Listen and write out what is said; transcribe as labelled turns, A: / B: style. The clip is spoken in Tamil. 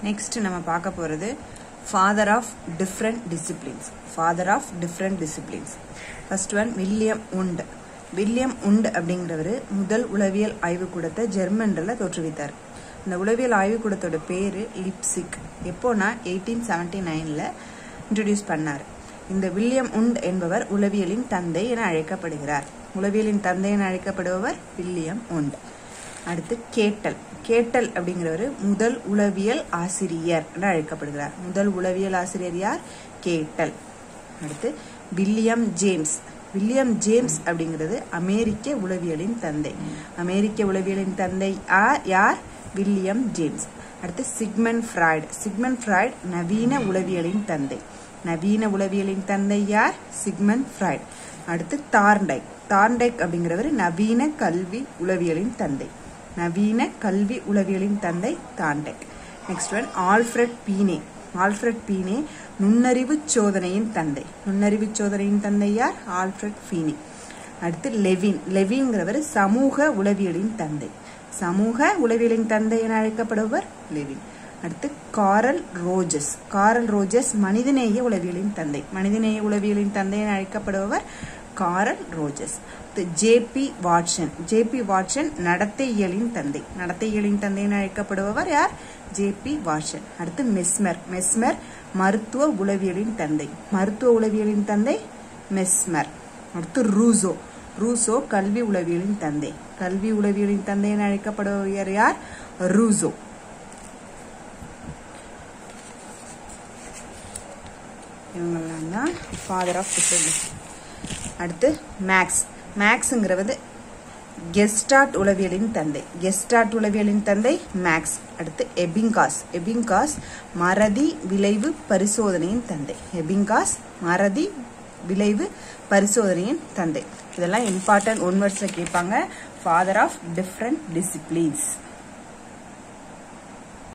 A: நெக்ஸ்ட் நம்ம பார்க்க போகிறது father of different disciplines father of different disciplines first one William Wundt William Wundt அப்படிங்கிறவர் முதல் உளவியல் ஆய்வுக்கூடத்தை ஜெர்மனில் தோற்றுவித்தார் இந்த உளவியல் ஆய்வுக்கூடத்தோட பேர் லிப்சிக் எப்போனா எயிட்டீன் செவன்டி நைனில் இன்ட்ரடியூஸ் பண்ணார் இந்த வில்லியம் உண்ட் என்பவர் உளவியலின் தந்தை என அழைக்கப்படுகிறார் உளவியலின் தந்தை என அழைக்கப்படுபவர் வில்லியம் உண்ட் அடுத்து கேட்டல் கேட்டல் அப்படிங்கிறவர் முதல் உளவியல் ஆசிரியர் என அழைக்கப்படுகிறார் முதல் உளவியல் ஆசிரியர் யார் கேட்டல் அடுத்து வில்லியம் ஜேம்ஸ் வில்லியம் ஜேம்ஸ் அப்படிங்கிறது அமெரிக்க உளவியலின் தந்தை அமெரிக்க உளவியலின் தந்தை யார் யார் வில்லியம் ஜேம்ஸ் அடுத்து சிக்மன் ஃப்ராய்டு சிக்மன் ஃப்ராய்டு நவீன உளவியலின் தந்தை நவீன உளவியலின் தந்தை யார் சிக்மன் ஃப்ராய்டு அடுத்து தார்ண்டைக் தார்ண்டைக் அப்படிங்கிறவர் நவீன கல்வி உளவியலின் தந்தை நவீன கல்வி உளவியலின் தந்தை Thorndike next one Alfred Binet Alfred Binet நுண்ணறிவு சோதனையின் தந்தை நுண்ணறிவு சோதனையின் தந்தை யார் ஆல்ஃபிரட் பீனே அடுத்து லெவின் லெவின்கிறவர் சமூக உளவியலின் தந்தை சமூக உளவியலின் தந்தை என அழைக்கப்படுபவர் லெவின் அடுத்து காரல் ரோஜஸ் காரல் ரோஜஸ் மனிதநேய உளவியலின் தந்தை மனிதநேய உளவியலின் தந்தை என அழைக்கப்படுபவர் Carl Rogers JB Watson JB Watson நடத்தையியலின் தந்தை நடத்தையியலின் தந்தை என அழைக்கப்படுபவர் யார் ஜேபி வாட்சன் அடுத்து மெஸ்மர் மெஸ்மர் மருத்துவ உளவியலின் தந்தை மருத்துவ உளவியலின் தந்தை மெஸ்மர் அடுத்து ரூசோ ரூசோ கல்வி உளவியலின் தந்தை கல்வி உளவியலின் தந்தை என அழைக்கப்படுபவர் யார் ரூசோ இவங்கெல்லாம் தான் ஃபாதர் ஆஃப் டிஃபரன்ஸ் அடுத்து மேக்ஸ் மேக்ஸுங்கிறது கெஸ்டாட் உளவியலின் தந்தை கெஸ்டாட் உளவியலின் தந்தை மேக்ஸ் அடுத்து எபிங்காஸ் எபிங்காஸ் மறதி விளைவு பரிசோதனையின் தந்தை எபிங்காஸ் மறதி விளைவு பரிசோதனையின் தந்தை இதெல்லாம் இம்பார்ட்டன்ட் ஒன் வேர்ட்ஸில் கேட்பாங்க ஃபாதர் ஆஃப் டிஃப்ரெண்ட் டிசிப்ளின்ஸ்